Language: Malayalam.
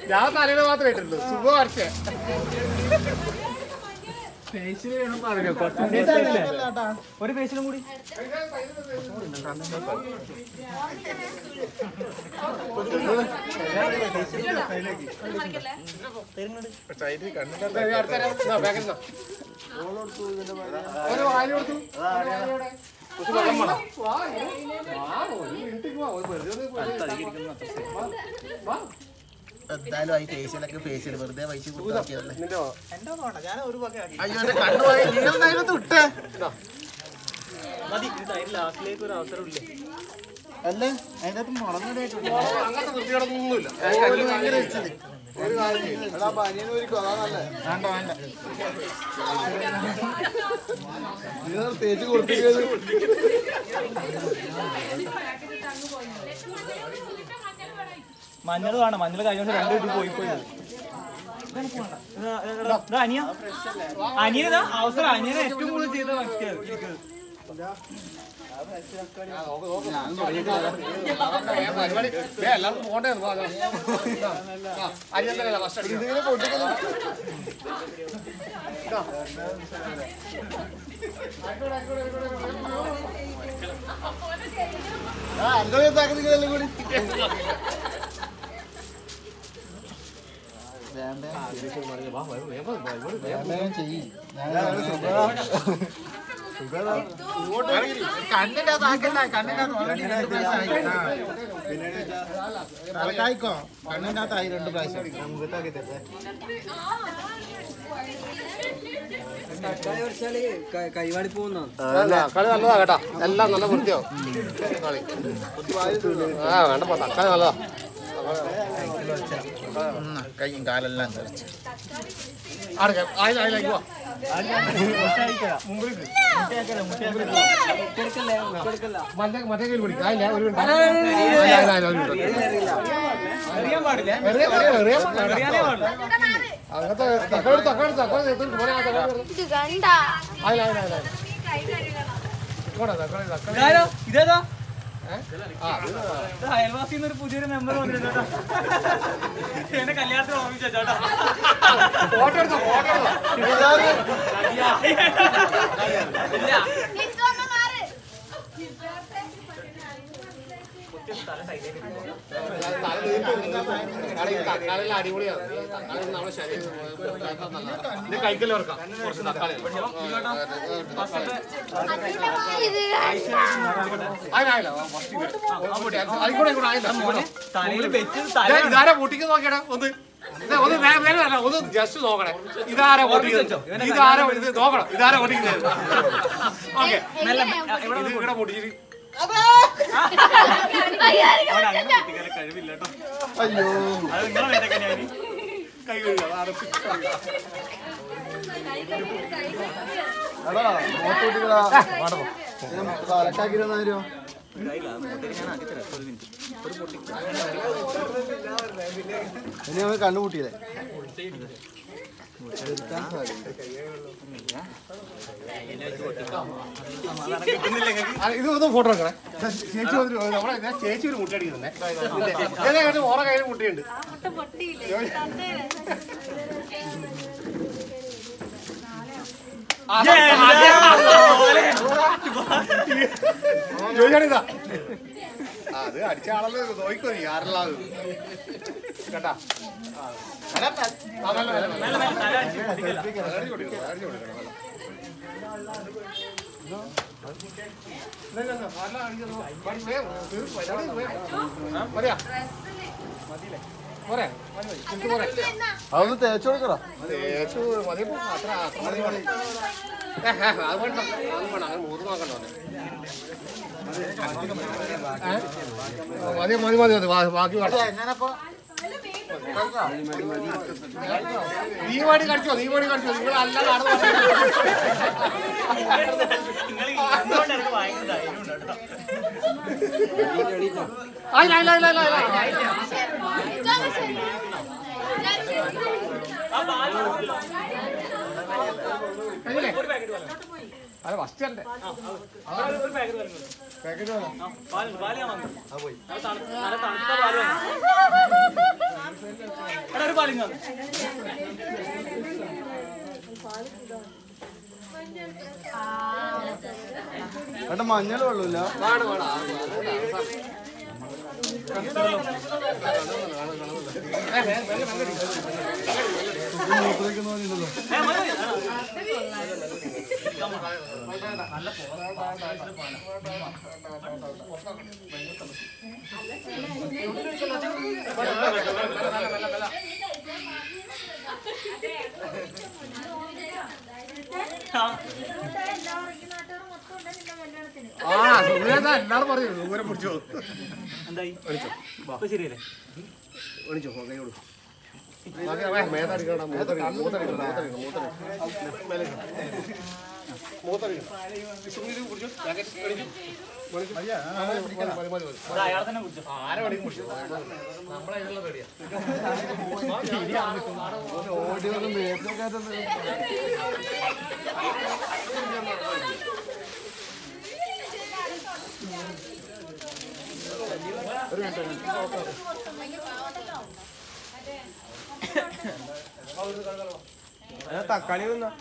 ഞാൻ തലയുടെ മാത്രമേ ഇട്ടുള്ളൂ സുഖം വരച്ചേ ഒരു ഫേസിലും കൂടി ഒരു വാല് കൊടുത്തു കുറച്ച് വെള്ളം വേണം. വാ, ഏ, വാ, ഒരു മിനിറ്റ് വാ, ഒരു വെറുതെ ഒന്ന് പോയി. വാ, വാ. എന്തായാലും ഈ ഫേഷ്യലൊക്കെ ഫേഷ്യൽ വെറുതെ പൈസ കൊടുത്താക്കിയതല്ലേ നിന്റെ വാ. ഞാൻ ഒരു വകയാക്കി അയ്യോ എന്റെ കണ്ണു പോയി നിങ്ങൾ അതിനകത്ത് വിട്ടേ മതി ലാസ്റ്റിലേക്ക് ഒരു അവസരം ഇല്ലേ അല്ലേ അതിനകത്ത് മുളന്നിടായിട്ടുണ്ട് ഓ, അങ്ങനത്തെ വൃത്തികളൊന്നുമില്ല ഭയങ്കര ഇച്ചിരി ഒരു കാര്യം ചെയ്യ്. വേണ്ട വേണ്ട തേച്ച് കൊടുത്തിരിക്കുന്നത് മഞ്ഞൾ വേണം മഞ്ഞൾ കഴിഞ്ഞ ദിവസം രണ്ട് വീട്ടിൽ പോയി പോയി അനിയ അനിയനാ അവസരം അനിയനെ ഏറ്റവും കൂടുതൽ ചെയ്ത വ്യക്തിയാണ് ഏ, പരിപാടി ഏ, എല്ലാവർക്കും പോണ്ടേ വാ, വാ. ആ, അരിയൻ തന്നെ ഫസ്റ്റ് അടിക്കണം ആ അങ്ങനെ താക്കുന്നതെല്ലാം കൂടി കണ്ണിന്റെ താക്കല്ല കണ്ണിന്റെ തലക്കായിക്കോ കണ്ണിന്റെ അകത്തായി രണ്ട് പ്രാവശ്യം കൈവാടി പോകുന്ന അല്ല, കളി നല്ലതാ കേട്ടാ എല്ലാം നല്ല വൃത്തിയാവും കളി ആ വേണ്ടപ്പോ തക്കാളി നല്ലതാ കൈയും കാലെല്ലാം തെറിച്ച് ആടെ ആയില്ല ആയില്ല വാ മറ്റേ മറ്റേ കയ്യിൽ പിടിക്കും ആയില്ല ഒരു മിനിറ്റ്. ആയില്ല, ആയില്ല, ആയില്ല, ഒരു മിനിറ്റ്. അറിയാൻ പാടില്ല എറിയാൻ പാടില്ല, എറിയാൻ പാടില്ല. അറിയാനേ പാടില്ല അങ്ങനത്തെ തക്കാളി തക്കാളി തക്കാളി എടുത്ത് പോരെ, ആ തക്കാളി എടുത്ത്. ഇത് കണ്ട ആയില്ല ആയില്ല ആയില്ല ഇങ്ങോട്ടാ തക്കാളി തക്കാളി ഇതാരോ ഇതേതാ ആ ഇത് ഇത് അയൽവാസിന്ന് ഒരു പുതിയൊരു മെമ്പർ വന്നിട്ടുണ്ട് കേട്ടോ എന്റെ കല്യാണത്തിന് ഓർമ്മിച്ച ചേട്ടാ ഫോട്ടോ എടുത്തോ ഫോട്ടോ എടുത്തോ ഇല്ല ഇതൊന്ന് മാറ് തക്കാളിയെല്ലാം അടിപൊളിയാണ് ഈ തക്കാളി നമ്മുടെ ശരീരം ഇത് കഴിക്കല് ഓർക്കാം കുറച്ച് തക്കാളി ഇത് അതിനായില്ല ഫസ്റ്റ് ആയിക്കോട്ടെ ആയിക്കോട്ടെ ആയില്ല ഇങ്ങോട്ടോ. തലയിൽ വെച്ച് ദേ, തല ഇതാരാ പൊട്ടിക്ക് നോക്കിയടാ ഒന്ന് ദേ, ഒന്ന് വേ- വേറെ അല്ല ഒന്ന് ജസ്റ്റ് നോക്കണേ ഇതാരാ പൊട്ടിക്കുന്നത് ഇതാരാ ഇത് നോക്കണം ഇതാരാ പൊട്ടിക്കുന്നത് ഓക്കെ ഇത് ഇവിടെ പൊട്ടിച്ചിട്ട് അവിടെ അങ്ങനെ കുട്ടികളെ കഴിവില്ല കേട്ടോ അയ്യോ അത് നിങ്ങളെ വേണ്ടൊക്കെ ഞാൻ കൈ കഴുകുക അതാണ് എടാ മോട്ടൂട്ടികളാ തലക്കാക്കിരുന്നാരോ ഇനി അവൻ കണ്ണുപൂട്ടിയില്ലേ ആ, ഇത് ഒന്ന് ഫോട്ടോ എടുക്കണേ ചേച്ചി വന്നിട്ട് നമ്മളെ ഞാൻ ചേച്ചി ഒരു മുട്ട അടിക്കുന്നേ ഏതായാലും ഓറ കയ്യിൽ മുട്ടയുണ്ട് ചോദിച്ചാണിതാ അത് അടിച്ച ആളല്ലേ നോക്കിക്കോ നീ ആരെല്ലാം കേട്ടാ ആ. ആ, നല്ല, നല്ല, നല്ല. അടിച്ച് കൊടുക്കണം, അടിച്ച് കൊടുക്കണം, നല്ല. ഇല്ല, ഇല്ല, ഇല്ല, നല്ല അടിക്കുന്നു. മതി, വേഗം, തീർത്ത് മതി, വേഗം. മതിയാ? പോരെ? മതി, മതി. എനിക്ക് പോരെ? അതൊന്ന് തേച്ചു കൊടുക്കടാ തേച്ചു മതി ഇപ്പൊ. അത്ര അത്ര മതി മതി ഏ, ഏ, അത് വേണ്ട അത് വേണ്ട അങ്ങനെ മൂന്ന് നോക്കണ്ട അവനെ. ഏ? മതി മതി മതി മതി ബാ- ബാക്കി വേണ്ട എങ്ങനെപ്പോ നീ വേണ്ടി കടിച്ചോ നീ വേണ്ടി കടിച്ചോ നിങ്ങൾ അല്ല നടന്നു നിങ്ങൾ എന്തുകൊണ്ട് എനിക്ക് ഭയങ്കര ധൈര്യം ഉണ്ട് കേട്ടോ അല്ല അല്ല അല്ല അല്ല അല്ല കഴിഞ്ഞില്ലേ? അത് ഫസ്റ്റ് അല്ലേ ഒരു പാക്കറ്റ് പാലും മതി. പാക്കറ്റ് വേണം ആ, പാല് പാല് ഞാൻ വാങ്ങി. നല്ല തണു- നല്ല തണുത്ത പാല് വേണം. എടാ ഒരു പാലിങ് വന്നു ഏട്ടാ മഞ്ഞൾ വെള്ളമില്ല മൂത്രയ്ക്കുന്ന പോലെ ഇല്ലല്ലോ ഏ, മതി, മതി. ആ. ആ സുഖേതാ എന്നാണ് പറയുന്നത് ദൂരം പിടിച്ചോ എന്തായി ഇപ്പൊ ശരിയല്ലേ എണിച്ചോ കൈ കൊടു മേത്തടിക്കണം മൂത്തടിക്കണം മൂത്തടിക്കണം മൂത്തടിക്കണം മൂത്തടിക്കണം മൂത്തടിക്കണം സുഖിത് പിടിച്ചോ ജാക്കറ്റ് എണിച്ചു മതി മതി മതി ഇത് അയാളെ തന്നെ കുടിച്ചോ ആരെ വേണമെങ്കിലും പിടിച്ചോ നമ്മളെ ഇതിലുള്ള പേടിയാ ഓടി വന്ന് മേത്തൊക്കെ തക്കാളി